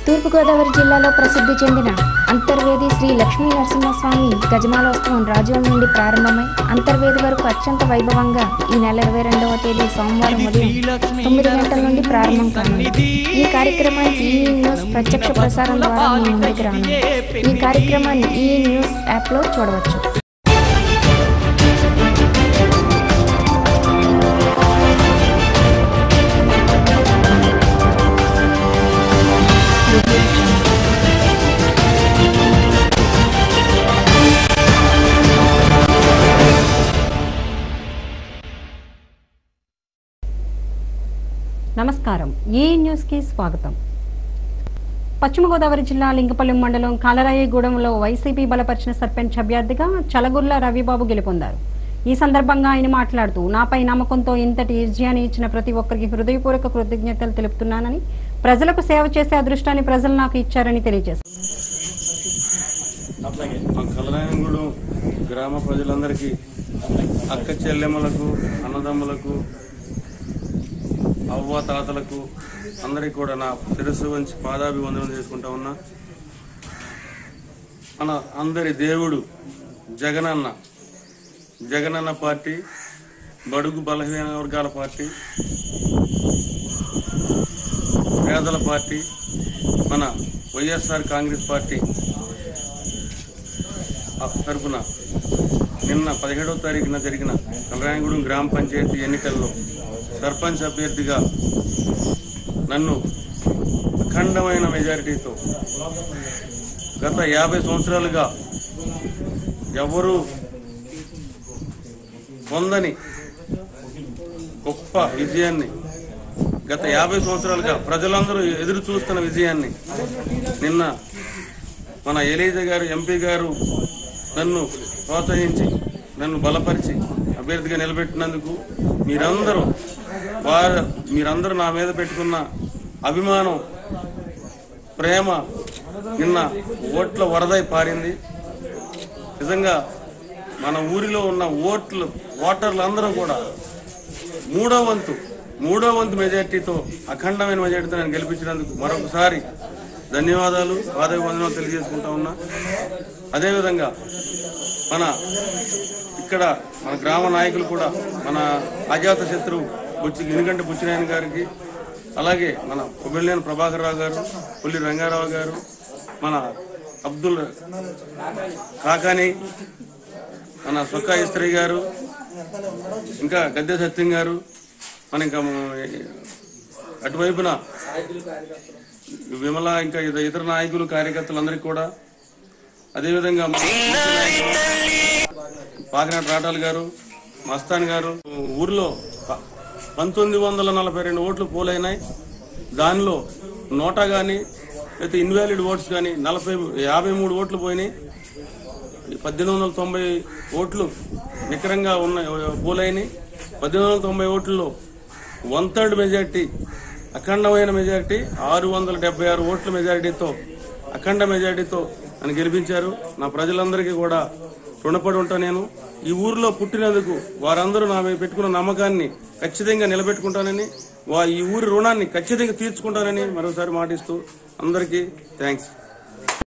తూర్పుగోదావరి జిల్లాలో ప్రసిద్ధి చెందిన అంతర్వేది శ్రీ లక్ష్మీ నరసింహస్వామి గజమాలోత్సవం రాజోల నుండి ప్రారంభమై అంతర్వేది వరకు అత్యంత వైభవంగా ఈ నెల ఇరవై రెండవ తేదీ సోమవారం ఉదయం తొమ్మిది గంటల నుండి ప్రారంభం కానుంది ఈ కార్యక్రమానికి ఈ న్యూస్ ప్రత్యక్ష ప్రసారం ద్వారా మీ ముందుకు రానుంది ఈ కార్యక్రమాన్ని ఈ న్యూస్ యాప్లో చూడవచ్చు నమస్కారం ఈ న్యూస్కి స్వాగతం పశ్చిమ గోదావరి జిల్లా లింగపల్లి మండలం కాలరాయగూడెంలో వైసీపీ బలపరిచిన సర్పంచ్ అభ్యర్థిగా చలగుర్ల రవిబాబు గెలుపొందారు ఈ సందర్భంగా ఆయన మాట్లాడుతూ నాపై నమ్మకంతో ఇంతటి విజయాన్ని ఇచ్చిన ప్రతి ఒక్కరికి హృదయపూర్వక కృతజ్ఞతలు తెలుపుతున్నానని ప్రజలకు సేవ చేసే అదృష్టాన్ని ప్రజలు నాకు ఇచ్చారని తెలియజేశారు మా కలరాయనగూడెం గ్రామ ప్రజలందరికీ అక్క చెల్లెమ్మలకు అన్నదమ్ములకు అవ్వ తాతలకు అందరికీ కూడా నా శిరస్సు వంచి పాదాభివందనం చేసుకుంటా ఉన్నా మన అందరి దేవుడు జగనన్న జగనన్న పార్టీ బడుగు బలహీన వర్గాల పార్టీ పేదల పార్టీ మన వైఎస్ఆర్ కాంగ్రెస్ పార్టీ ఆ తరపున నిన్న పదిహేడవ తారీఖున జరిగిన కలరాయగూడెం గ్రామ పంచాయతీ ఎన్నికల్లో సర్పంచ్ అభ్యర్థిగా నన్ను అఖండమైన మెజారిటీతో గత యాభై సంవత్సరాలుగా ఎవరు పొందని గొప్ప విజయాన్ని గత యాభై సంవత్సరాలుగా ప్రజలందరూ ఎదురు చూస్తున్న విజయాన్ని నిన్న మన ఎలీజ గారు ఎంపీ గారు నన్ను ప్రోత్సహించి నన్ను బలపరిచి అభ్యర్థిగా నిలబెట్టినందుకు మీరందరూ వారు మీరందరూ నా మీద పెట్టుకున్న అభిమానం ప్రేమ నిన్న ఓట్ల వరదై పారింది నిజంగా మన ఊరిలో ఉన్న ఓట్లు ఓటర్లు అందరూ కూడా మూడో వంతు మూడో వంతు మెజార్టీతో అఖండమైన మెజార్టీతో నేను గెలిపించినందుకు మరొకసారి ధన్యవాదాలు పాదవందనాలు తెలియజేసుకుంటా ఉన్నా అదేవిధంగా మన ఇక్కడ మన గ్రామ నాయకులు కూడా మన అజాత శత్రువు బుచ్చి గినిగంట బుచ్చినాయన గారికి అలాగే మన కొబ్బిలేని ప్రభాకర్ రావు గారు పుల్లి రంగారావు గారు మన అబ్దుల్ కాకాని మన సొక్కా ఇస్త్రీ గారు ఇంకా గద్దె సత్యం గారు మన ఇంకా అటువైపున విమల ఇంకా ఇత- ఇతర నాయకులు కార్యకర్తలందరికీ కూడా అదేవిధంగా మన ముఖ్య నాయకులు పాకినాటి రాటాలు గారు మస్తాన్ గారు ఊర్లో ప- పంతొమ్మిది వందల నలభై రెండు ఓట్లు పోలైనాయి దానిలో నోటా గాని అయితే ఇన్వాలిడ్ ఓట్స్ కానీ నలభై యాభై మూడు ఓట్లు పోయినాయి ఈ పద్దెనిమిది వందల తొంభై ఓట్లు నికరంగా ఉన్న పోలైనవి పద్దెనిమిది వందల తొంభై ఓట్లలో వన్ థర్డ్ మెజార్టీ అఖండమైన మెజార్టీ ఆరు వందల డెబ్బై ఆరు ఓట్ల మెజారిటీతో అఖండ మెజారిటీతో నన్ను గెలిపించారు నా ప్రజలందరికీ కూడా రుణపడి ఉంటా నేను ఈ ఊరిలో పుట్టినందుకు వారందరూ నా మీద పెట్టుకున్న నమ్మకాన్ని ఖచ్చితంగా నిలబెట్టుకుంటానని వా ఈ ఊరి రుణాన్ని ఖచ్చితంగా తీర్చుకుంటానని మరోసారి మాటిస్తూ అందరికీ థ్యాంక్స్